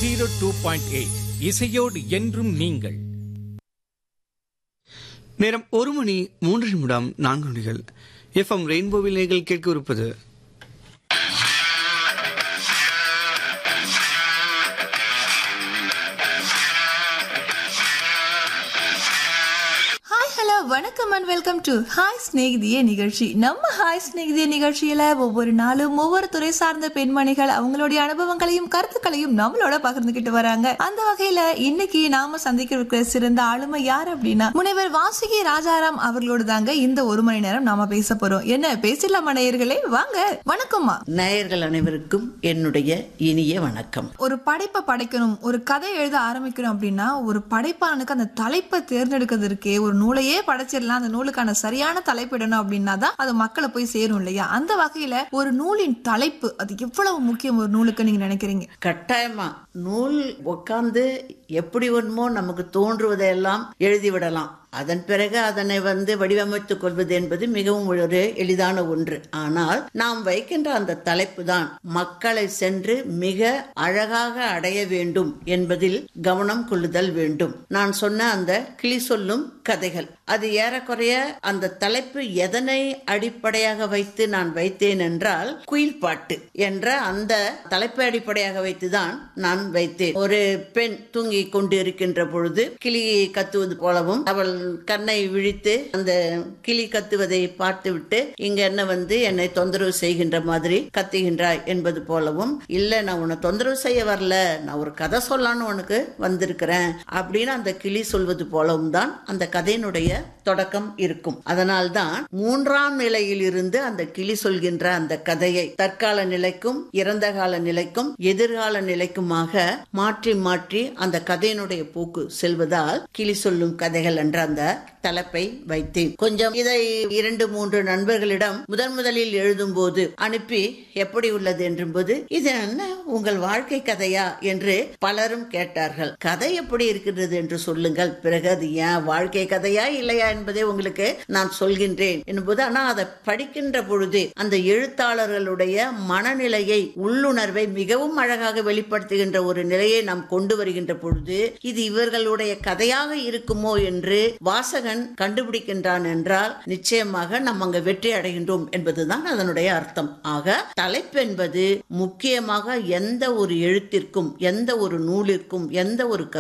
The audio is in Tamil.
ஜீரோ டூ பாயிண்ட் எயிட் இசையோடு என்றும் நீங்கள் நேரம் ஒரு மணி மூன்று நிமிடம் நான்கு நொடிகள் எஃப்எம் ரெயின்போவில் நீங்கள் கேட்கவிருப்பது ஹாய் ஹலோ வணக்கம் அண்ட் வெல்கம் டு ஹாய் ஸ்நேகிதிய நிகழ்ச்சி நம்ம ஹாய் ஸ்நேகிதிய நிகழ்ச்சியில ஒவ்வொரு நாளும் ஒவ்வொரு துறை சார்ந்த பெண்மணிகள் அவங்களுடைய அனுபவங்களையும் கருத்துக்களையும் நம்மளோட பகிர்ந்துகிட்டு வராங்க அந்த வகையில இன்னைக்கு நாம சந்திக்க இருக்கிற சிறந்த ஆளுமை யார் அப்படின்னா முனைவர் வாசுகி ராஜாராம் அவர்களோட தாங்க இந்த ஒரு மணி நேரம் நாம பேச போறோம் என்ன பேசலாமா நேயர்களே வாங்க வணக்கம்மா நேயர்கள் அனைவருக்கும் என்னுடைய இனிய வணக்கம் ஒரு படைப்பை படைக்கணும் ஒரு கதை எழுத ஆரம்பிக்கணும் அப்படின்னா ஒரு படைப்பாளனுக்கு அந்த தலைப்பை தேர்ந்தெடுக்கிறது இருக்கே ஒரு நூலையே படைச்சிடலாம் அந்த நூலுக்கான சரியான தலைப்பிடணும் அப்படின்னா தான் அது மக்களை போய் சேரும் இல்லையா அந்த வகையில ஒரு நூலின் தலைப்பு அது எவ்வளவு முக்கியம் ஒரு நூலுக்கு நீங்க நினைக்கிறீங்க கட்டாயமா நூல் உட்கார்ந்து எப்படி ஒன்றுமோ நமக்கு தோன்றுவதையெல்லாம் எழுதிவிடலாம் அதன் பிறகு அதனை வந்து வடிவமைத்துக் கொள்வது என்பது மிகவும் ஒரு எளிதான ஒன்று ஆனால் நாம் வைக்கின்ற அந்த தலைப்பு தான் மக்களை சென்று மிக அழகாக அடைய வேண்டும் என்பதில் கவனம் கொள்ளுதல் வேண்டும் நான் சொன்ன அந்த கிளி சொல்லும் கதைகள் அது ஏறக்குறைய அந்த தலைப்பு எதனை அடிப்படையாக வைத்து நான் வைத்தேன் என்றால் குயில் பாட்டு என்ற அந்த தலைப்பை அடிப்படையாக வைத்துதான் நான் வைத்தேன் ஒரு பெண் தூங்கி கொண்டு இருக்கின்ற பொழுது கிளி கத்துவது போலவும் அவள் கண்ணை விழித்து அந்த கிளி கத்துவதை பார்த்துவிட்டு இங்க என்ன வந்து என்னை தொந்தரவு செய்கின்ற மாதிரி கத்துகின்றாய் என்பது போலவும் இல்ல நான் உன்னை தொந்தரவு செய்ய வரல நான் ஒரு கதை சொல்லலான்னு உனக்கு வந்திருக்கிறேன் அப்படின்னு அந்த கிளி சொல்வது போலவும் தான் அந்த கதையினுடைய தொடக்கம் இருக்கும் அதனால்தான் மூன்றாம் நிலையில் இருந்து அந்த கிளி சொல்கின்ற அந்த கதையை தற்கால நிலைக்கும் இறந்த கால நிலைக்கும் எதிர்கால நிலைக்குமாக மாற்றி மாற்றி அந்த கதையினுடைய போக்கு செல்வதால் கிளி சொல்லும் கதைகள் என்ற அந்த தலைப்பை வைத்தேன் கொஞ்சம் இதை இரண்டு மூன்று நண்பர்களிடம் முதன் முதலில் எழுதும் போது அனுப்பி எப்படி உள்ளது என்றும்போது இது என்ன உங்கள் வாழ்க்கை கதையா என்று பலரும் கேட்டார்கள் கதை எப்படி இருக்கிறது என்று சொல்லுங்கள் பிறகு அது ஏன் வாழ்க்கை கதையா இல்லையா என்பதை உங்களுக்கு நான் சொல்கின்றேன் என்பது ஆனா அதை படிக்கின்ற பொழுது அந்த எழுத்தாளர்களுடைய மனநிலையை உள்ளுணர்வை மிகவும் அழகாக வெளிப்படுத்துகின்ற ஒரு நிலையை நாம் கொண்டு வருகின்ற பொழுது இது இவர்களுடைய கதையாக இருக்குமோ என்று வாசகன் கண்டுபிடிக்கின்றான் என்றால் நிச்சயமாக நாம் அங்க வெற்றி அடைகின்றோம் என்பதுதான் அதனுடைய அர்த்தம் ஆக தலைப்பு என்பது முக்கியமாக எந்த ஒரு எழுத்திற்கும் எந்த ஒரு நூலிற்கும் எந்த ஒரு